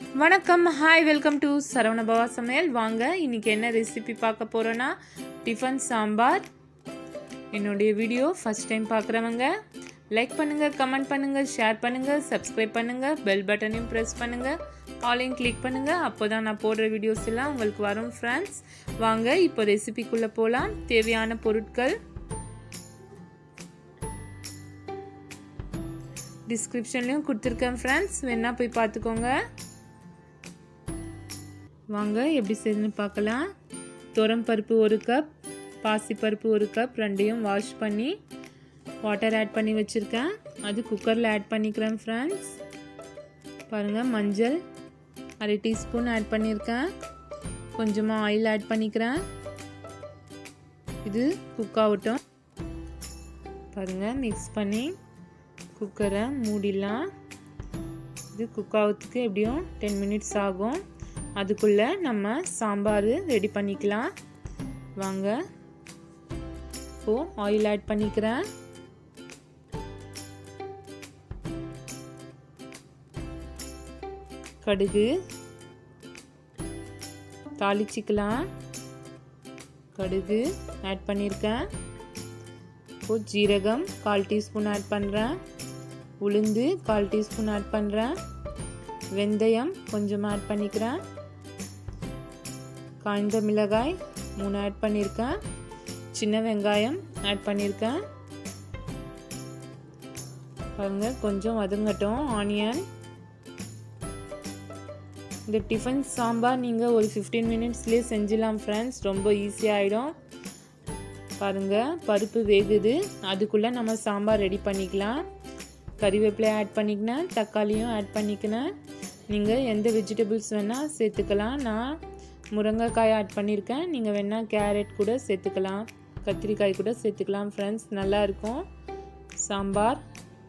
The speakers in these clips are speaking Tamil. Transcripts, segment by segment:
வணக்கம் ஹாய் வெல்கம் டு சரவணபவா சமையல் வாங்க இன்னைக்கு என்ன ரெசிபி பார்க்க போகிறோன்னா டிஃபன் சாம்பார் என்னுடைய வீடியோ ஃபஸ்ட் டைம் பார்க்குறவங்க லைக் பண்ணுங்கள் கமெண்ட் பண்ணுங்கள் ஷேர் பண்ணுங்கள் சப்ஸ்கிரைப் பண்ணுங்கள் பெல் பட்டனையும் ப்ரெஸ் பண்ணுங்கள் ஆலையும் கிளிக் பண்ணுங்கள் அப்போ தான் நான் போடுற வீடியோஸ் எல்லாம் உங்களுக்கு வரும் ஃப்ரெண்ட்ஸ் வாங்க இப்போ ரெசிபிக்குள்ளே போகலாம் தேவையான பொருட்கள் டிஸ்கிரிப்ஷன்லேயும் கொடுத்துருக்கேன் ஃப்ரெண்ட்ஸ் வேணா போய் பார்த்துக்கோங்க வாங்க எப்படி செய்யணும்னு பார்க்கலாம் துரம் பருப்பு ஒரு கப் பாசிப்பருப்பு ஒரு கப் ரெண்டையும் வாஷ் பண்ணி வாட்டர் ஆட் பண்ணி வச்சுருக்கேன் அது குக்கரில் ஆட் பண்ணிக்கிறேன் ஃப்ரெண்ட்ஸ் பாருங்கள் மஞ்சள் அரை டீஸ்பூன் ஆட் பண்ணியிருக்கேன் கொஞ்சமாக ஆயில் ஆட் பண்ணிக்கிறேன் இது குக் ஆகட்டும் பாருங்கள் மிக்ஸ் பண்ணி குக்கரை மூடிடலாம் இது குக் ஆகிறதுக்கு எப்படியும் டென் மினிட்ஸ் ஆகும் அதுக்குள்ளே நம்ம சாம்பார் ரெடி பண்ணிக்கலாம் வாங்க இப்போது ஆயில் ஆட் பண்ணிக்கிறேன் கடுகு தாளிச்சிக்கலாம் கடுகு ஆட் பண்ணியிருக்கேன் இப்போது ஜீரகம் கால் டீஸ்பூன் ஆட் பண்ணுறேன் உளுந்து கால் டீஸ்பூன் ஆட் பண்ணுறேன் வெந்தயம் கொஞ்சம் ஆட் பண்ணிக்கிறேன் காய்ந்த மிளகாய் மூணு ஆட் பண்ணியிருக்கேன் சின்ன வெங்காயம் ஆட் பண்ணியிருக்கேன் பாருங்க கொஞ்சம் வதங்கட்டும் ஆனியன் இந்த டிஃபன் சாம்பார் நீங்கள் ஒரு ஃபிஃப்டீன் மினிட்ஸ்லேயே செஞ்சிடலாம் ஃப்ரெண்ட்ஸ் ரொம்ப ஈஸியாகிடும் பாருங்கள் பருப்பு வேகுது அதுக்குள்ளே நம்ம சாம்பார் ரெடி பண்ணிக்கலாம் கறிவேப்பிலை ஆட் பண்ணிக்கினேன் தக்காளியும் ஆட் பண்ணிக்கினேன் நீங்கள் எந்த வெஜிடபிள்ஸ் வேணால் சேர்த்துக்கலாம் நான் முருங்கைக்காய் ஆட் பண்ணியிருக்கேன் நீங்கள் வேணால் கேரட் கூட சேர்த்துக்கலாம் கத்திரிக்காய் கூட சேர்த்துக்கலாம் ஃப்ரெண்ட்ஸ் நல்லாயிருக்கும் சாம்பார்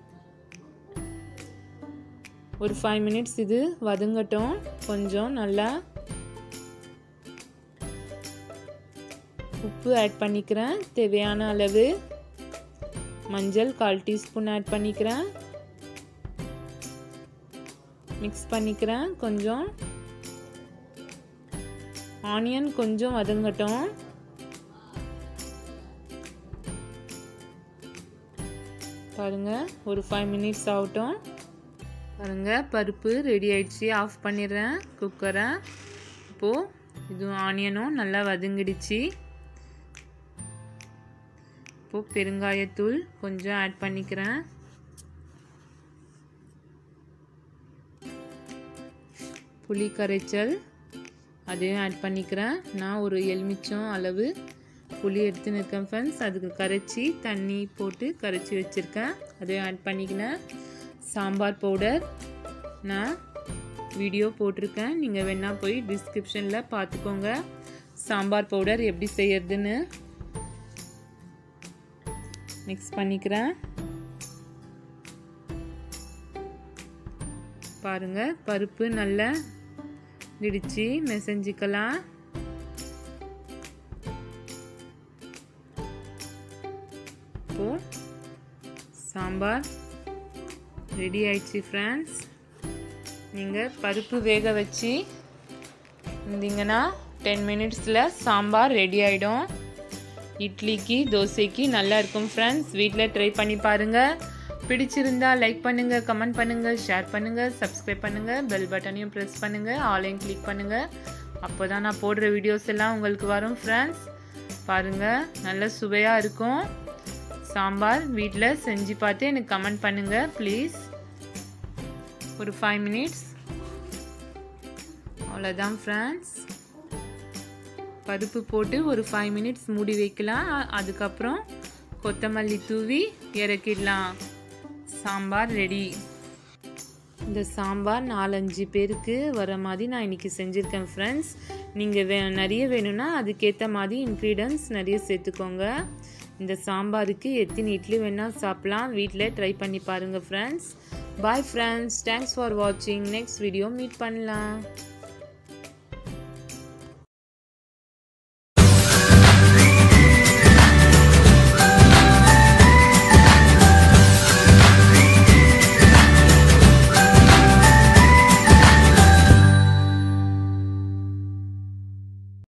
ஒரு ஃபைவ் மினிட்ஸ் இது வதங்கட்டும் கொஞ்சம் நல்லா உப்பு ஆட் பண்ணிக்கிறேன் தேவையான அளவு மஞ்சள் கால் டீஸ்பூன் ஆட் பண்ணிக்கிறேன் மிக்ஸ் பண்ணிக்கிறேன் கொஞ்சம் ஆனியன் கொஞ்சம் வதங்கட்டும் பாருங்க ஒரு ஃபைவ் மினிட்ஸ் ஆகட்டும் பாருங்க பருப்பு ரெடி ஆயிடுச்சு ஆஃப் பண்ணிடுறேன் குக்கரை இப்போது இது ஆனியனும் நல்லா வதங்கிடுச்சு இப்போது பெருங்காயத்தூள் கொஞ்சம் ஆட் பண்ணிக்கிறேன் புளி கரைச்சல் அதையும் ஆட் பண்ணிக்கிறேன் நான் ஒரு எலுமிச்சம் அளவு புளி எடுத்துன்னு இருக்கேன் ஃப்ரெண்ட்ஸ் அதுக்கு கரைச்சி தண்ணி போட்டு கரைச்சி வச்சுருக்கேன் அதையும் ஆட் பண்ணிக்கினேன் சாம்பார் பவுடர் நான் வீடியோ போட்டிருக்கேன் நீங்கள் வேணால் போய் டிஸ்கிரிப்ஷனில் பார்த்துக்கோங்க சாம்பார் பவுடர் எப்படி செய்யறதுன்னு மிக்ஸ் பண்ணிக்கிறேன் பாருங்க பருப்பு நல்லா இடிச்சு மெசஞ்சிக்கலாம் இப்போ சாம்பார் ரெடி ஆயிடுச்சு ஃப்ரெண்ட்ஸ் நீங்கள் பருப்பு வேக வச்சு இருந்தீங்கன்னா டென் மினிட்ஸில் சாம்பார் ரெடி ஆகிடும் இட்லிக்கு தோசைக்கு நல்லா இருக்கும் ஃப்ரெண்ட்ஸ் வீட்டில் ட்ரை பண்ணி பாருங்கள் பிடிச்சிருந்தா லைக் பண்ணுங்கள் கமெண்ட் பண்ணுங்கள் ஷேர் பண்ணுங்கள் சப்ஸ்கிரைப் பண்ணுங்கள் பெல் பட்டனையும் ப்ரெஸ் பண்ணுங்கள் ஆன்லைன் கிளிக் பண்ணுங்கள் அப்போ தான் நான் போடுற வீடியோஸ் எல்லாம் உங்களுக்கு வரும் ஃப்ரெண்ட்ஸ் பாருங்கள் நல்ல சுவையாக இருக்கும் சாம்பார் வீட்டில் செஞ்சு பார்த்து எனக்கு கமெண்ட் பண்ணுங்கள் ப்ளீஸ் ஒரு ஃபைவ் மினிட்ஸ் அவ்வளோதான் ஃப்ரெண்ட்ஸ் பருப்பு போட்டு ஒரு ஃபைவ் மினிட்ஸ் மூடி வைக்கலாம் அதுக்கப்புறம் கொத்தமல்லி தூவி இறக்கிடலாம் சாம்பார் ரெடி இந்த சாம்பார் நாலஞ்சு பேருக்கு வர மாதிரி நான் இன்றைக்கி செஞ்சுருக்கேன் ஃப்ரெண்ட்ஸ் நீங்கள் வே நிறைய வேணும்னா அதுக்கேற்ற மாதிரி இன்க்ரீடியன்ஸ் நிறைய சேர்த்துக்கோங்க இந்த சாம்பாருக்கு எத்தனை இட்லி வேணால் சாப்பிட்லாம் வீட்டில் ட்ரை பண்ணி பாருங்கள் friends bye friends thanks for வாட்சிங் நெக்ஸ்ட் வீடியோ மீட் பண்ணலாம்